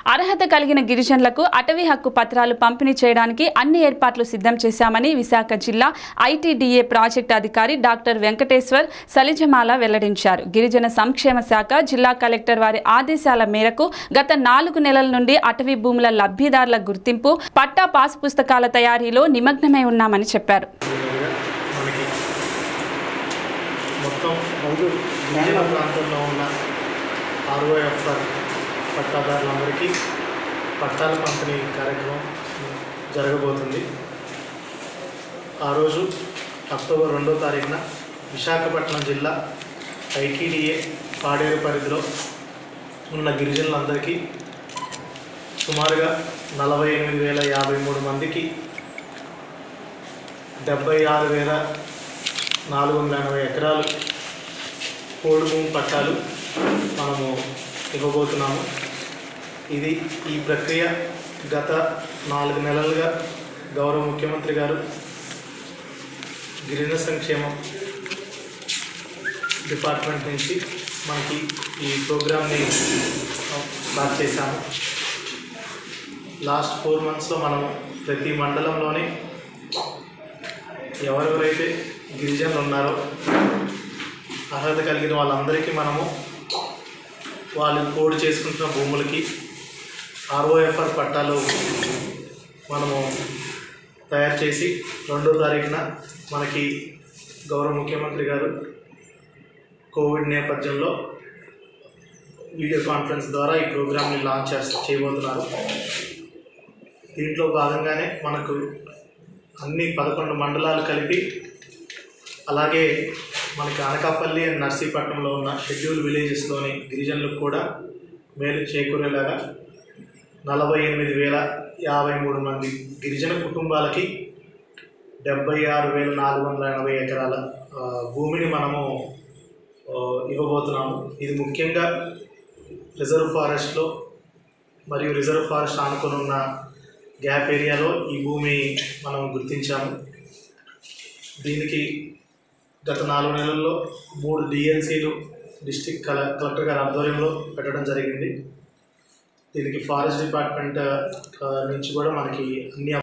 అర్హత కలిగిన గిరిజనులకు అటవీ హక్కు పత్రాలు పంపిణీ చేయడానికి అన్ని ఏర్పాట్లు సిద్ధం చేశామని విశాఖ జిల్లా ఐటీడీఏ ప్రాజెక్టు అధికారి డాక్టర్ వెంకటేశ్వర్ సలిజమాల వెల్లడించారు గిరిజన సంక్షేమ శాఖ జిల్లా కలెక్టర్ వారి ఆదేశాల మేరకు గత నాలుగు నెలల నుండి అటవీ భూముల లబ్ధిదారుల గుర్తింపు పట్టా పాస్ పుస్తకాల తయారీలో నిమగ్నమై ఉన్నామని చెప్పారు మనకి మొత్తం గిరిజన ప్రాంతంలో ఉన్న ఆర్ఓఎఫ్ఆర్ పట్టాదారులందరికీ పట్టాల పంపిణీ కార్యక్రమం జరగబోతుంది ఆ రోజు అక్టోబర్ రెండో తారీఖున విశాఖపట్నం జిల్లా ఐటీడీఏ పాడేరు పరిధిలో ఉన్న గిరిజనులందరికీ సుమారుగా నలభై ఎనిమిది వేల యాభై మూడు మందికి డెబ్బై ఆరు వేల నాలుగు వందల ఎనభై ఎకరాలు పోడు భూమి పట్టాలు మనము ఇవ్వబోతున్నాము ఇది ఈ ప్రక్రియ గత నాలుగు నెలలుగా గౌరవ ముఖ్యమంత్రి గారు గిరిజన సంక్షేమం డిపార్ట్మెంట్ నుంచి మనకి ఈ ప్రోగ్రామ్ని స్టార్ట్ చేశాము లాస్ట్ ఫోర్ మంత్స్లో మనము ప్రతి మండలంలోని ఎవరెవరైతే గిరిజనులు ఉన్నారో అర్హత కలిగిన వాళ్ళందరికీ మనము వాళ్ళు కోడ్ చేసుకుంటున్న భూములకి ఆర్ఓఎఫ్ఆర్ పట్టాలు మనము తయారు చేసి రెండో తారీఖున మనకి గౌరవ ముఖ్యమంత్రి గారు కోవిడ్ నేపథ్యంలో వీడియో కాన్ఫరెన్స్ ద్వారా ఈ ప్రోగ్రామ్ని లాంచ్ చేస్త చేయబోతున్నారు దీంట్లో భాగంగానే మనకు అన్ని పదకొండు మండలాలు కలిపి అలాగే మనకి అనకాపల్లి అండ్ నర్సీపట్నంలో ఉన్న షెడ్యూల్ విలేజెస్లోని గిరిజనులకు కూడా మేలు చేకూరేలాగా నలభై ఎనిమిది వేల యాభై మూడు మంది గిరిజన కుటుంబాలకి డెబ్బై ఆరు వేల నాలుగు వందల ఎనభై ఎకరాల ఆ, భూమిని మనము ఆ, ఇవ్వబోతున్నాము ఇది ముఖ్యంగా రిజర్వ్ ఫారెస్ట్లో మరియు రిజర్వ్ ఫారెస్ట్ ఆనుకొని ఉన్న గ్యాప్ ఏరియాలో ఈ భూమి మనం గుర్తించాము దీనికి గత నాలుగు నెలల్లో మూడు డిఎన్సీలు డిస్టిక్ కల కలెక్టర్ గారి ఆధ్వర్యంలో పెట్టడం జరిగింది దీనికి ఫారెస్ట్ డిపార్ట్మెంట్ ఆ, నుంచి కూడా మనకి అన్ని